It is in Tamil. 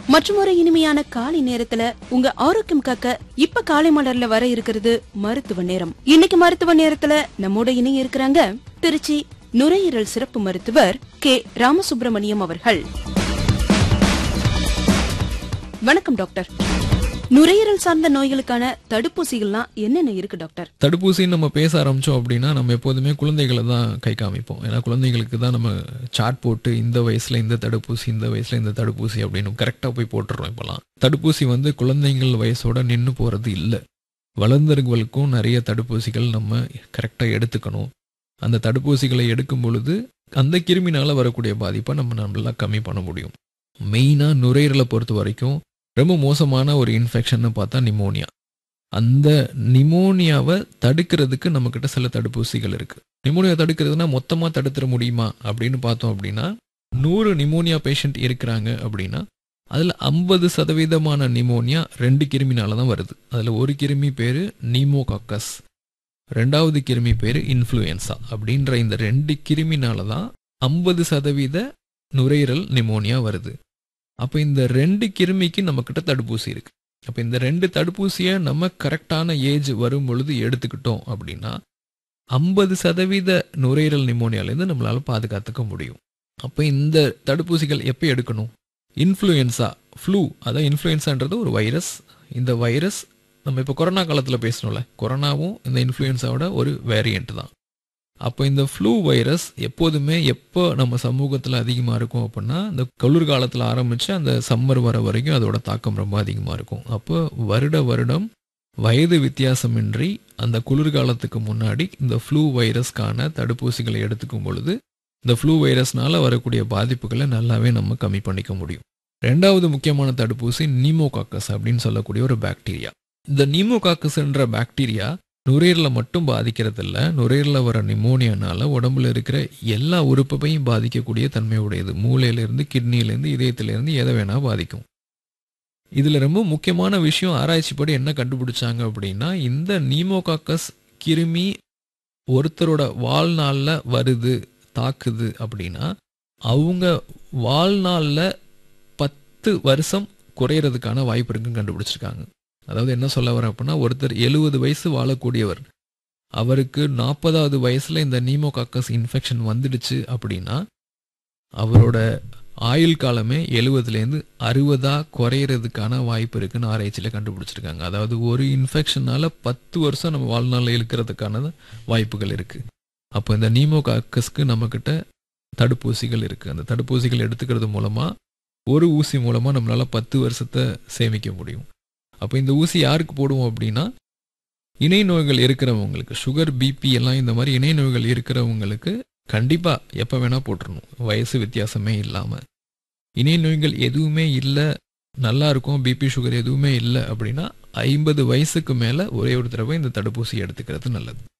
மற்றும் ஒரு இனிமையான காலை நேரத்துல உங்க ஆரோக்கியம் காக்க இப்ப காலை மலர்ல வர இருக்கிறது மருத்துவ நேரம் இன்னைக்கு மருத்துவ நேரத்துல நம்மோட இணைய இருக்கிறாங்க திருச்சி நுரையீரல் சிறப்பு மருத்துவர் கே ராமசுப்பிரமணியம் அவர்கள் வணக்கம் டாக்டர் நுரையீரல் சார்ந்த நோய்களுக்கான தடுப்பூசிகள்லாம் என்னென்ன இருக்கு டாக்டர் தடுப்பூசின்னு நம்ம பேச ஆரம்பிச்சோம் அப்படின்னா நம்ம எப்போதுமே குழந்தைகளை தான் கை காமிப்போம் ஏன்னா குழந்தைகளுக்கு தான் நம்ம சாட் போட்டு இந்த வயசுல இந்த தடுப்பூசி இந்த வயசுல இந்த தடுப்பூசி அப்படின்னு கரெக்டாக போய் போட்டுடுறோம் இப்போலாம் தடுப்பூசி வந்து குழந்தைங்கள் வயசோட நின்று போகிறது இல்லை வளர்ந்தவர்களுக்கும் நிறைய தடுப்பூசிகள் நம்ம கரெக்டாக எடுத்துக்கணும் அந்த தடுப்பூசிகளை எடுக்கும் பொழுது அந்த கிருமினால வரக்கூடிய பாதிப்பை நம்ம நல்லா கம்மி பண்ண முடியும் மெயினாக நுரையீரலை பொறுத்த வரைக்கும் ரொம்ப மோசமான ஒரு இன்ஃபெக்ஷன்னு பார்த்தா நிமோனியா அந்த நிமோனியாவை தடுக்கிறதுக்கு நம்மக்கிட்ட சில தடுப்பூசிகள் இருக்குது நிமோனியா தடுக்கிறதுனா மொத்தமாக தடுத்துட முடியுமா அப்படின்னு பார்த்தோம் அப்படின்னா நூறு நிமோனியா பேஷண்ட் இருக்கிறாங்க அப்படின்னா அதில் ஐம்பது சதவீதமான நிமோனியா ரெண்டு கிருமினால தான் வருது அதில் ஒரு கிருமி பேர் நீமோகாக்கஸ் ரெண்டாவது கிருமி பேர் இன்ஃப்ளூயன்ஸா அப்படின்ற இந்த ரெண்டு கிருமினால தான் ஐம்பது சதவீத நுரையீரல் நிமோனியா வருது அப்போ இந்த ரெண்டு கிருமிக்கு நம்மக்கிட்ட தடுப்பூசி இருக்கு அப்போ இந்த ரெண்டு தடுப்பூசியை நம்ம கரெக்டான ஏஜ் வரும் பொழுது எடுத்துக்கிட்டோம் அப்படின்னா ஐம்பது சதவீத நுரையீரல் நிமோனியாலேருந்து நம்மளால் பாதுகாத்துக்க முடியும் அப்போ இந்த தடுப்பூசிகள் எப்போ எடுக்கணும் இன்ஃப்ளூயன்ஸா ஃப்ளூ அதான் இன்ஃப்ளூயன்ஸான்றது ஒரு வைரஸ் இந்த வைரஸ் நம்ம இப்போ கொரோனா காலத்தில் பேசணும்ல கொரோனாவும் இந்த இன்ஃப்ளூயன்ஸாவோட ஒரு வேரியண்ட் தான் அப்போ இந்த ஃப்ளூ வைரஸ் எப்போதுமே எப்போ நம்ம சமூகத்தில் அதிகமாக இருக்கும் அப்படின்னா இந்த குளிர்காலத்தில் ஆரம்பித்து அந்த சம்மர் வர வரைக்கும் அதோட தாக்கம் ரொம்ப அதிகமாக இருக்கும் அப்போ வருட வருடம் வயது வித்தியாசமின்றி அந்த குளிர்காலத்துக்கு முன்னாடி இந்த ஃப்ளூ வைரஸ்க்கான தடுப்பூசிகளை எடுத்துக்கும் பொழுது இந்த ஃப்ளூ வைரஸ்னால வரக்கூடிய பாதிப்புகளை நல்லாவே நம்ம கம்மி பண்ணிக்க முடியும் ரெண்டாவது முக்கியமான தடுப்பூசி நீமோகாக்கஸ் அப்படின்னு சொல்லக்கூடிய ஒரு பாக்டீரியா இந்த நீமோகாக்கஸ்ன்ற பாக்டீரியா நுரையீரலை மட்டும் பாதிக்கிறது இல்லை நுரையீரலில் வர நிமோனியானால உடம்புல இருக்கிற எல்லா உறுப்பையும் பாதிக்கக்கூடிய தன்மை உடையது மூளையிலேருந்து கிட்னிலேருந்து இதயத்திலேருந்து எதை வேணால் பாதிக்கும் இதில் ரொம்ப முக்கியமான விஷயம் ஆராய்ச்சிப்படி என்ன கண்டுபிடிச்சாங்க அப்படின்னா இந்த நீமோகாக்கஸ் கிருமி ஒருத்தரோட வாழ்நாளில் வருது தாக்குது அப்படின்னா அவங்க வாழ்நாளில் பத்து வருஷம் குறையிறதுக்கான வாய்ப்பு இருக்குன்னு கண்டுபிடிச்சிருக்காங்க அதாவது என்ன சொல்ல வரேன் அப்படின்னா ஒருத்தர் எழுபது வயசு வாழக்கூடியவர் அவருக்கு நாற்பதாவது வயசில் இந்த நீமோகாக்கஸ் இன்ஃபெக்ஷன் வந்துடுச்சு அப்படின்னா அவரோட ஆயுள் காலமே எழுபதுலேருந்து அறுபதாக குறையிறதுக்கான வாய்ப்பு இருக்குன்னு ஆராய்ச்சியில் கண்டுபிடிச்சிருக்காங்க அதாவது ஒரு இன்ஃபெக்ஷனால் பத்து வருஷம் நம்ம வாழ்நாளில் இழுக்கிறதுக்கான வாய்ப்புகள் இருக்குது அப்போ இந்த நீமோகாக்கஸ்க்கு நம்மக்கிட்ட தடுப்பூசிகள் இருக்குது அந்த தடுப்பூசிகள் எடுத்துக்கிறது மூலமாக ஒரு ஊசி மூலமாக நம்மளால் பத்து வருஷத்தை சேமிக்க முடியும் அப்போ இந்த ஊசி யாருக்கு போடுவோம் அப்படின்னா இணை நோய்கள் இருக்கிறவங்களுக்கு சுகர் பிபி எல்லாம் இந்த மாதிரி இணை நோய்கள் இருக்கிறவங்களுக்கு கண்டிப்பாக எப்போ வேணால் போட்டுருணும் வயசு வித்தியாசமே இல்லாமல் இணை நோய்கள் எதுவுமே இல்லை நல்லா இருக்கும் பிபி சுகர் எதுவுமே இல்லை அப்படின்னா ஐம்பது வயசுக்கு மேலே ஒரே ஒரு தடவை இந்த தடுப்பூசி எடுத்துக்கிறது நல்லது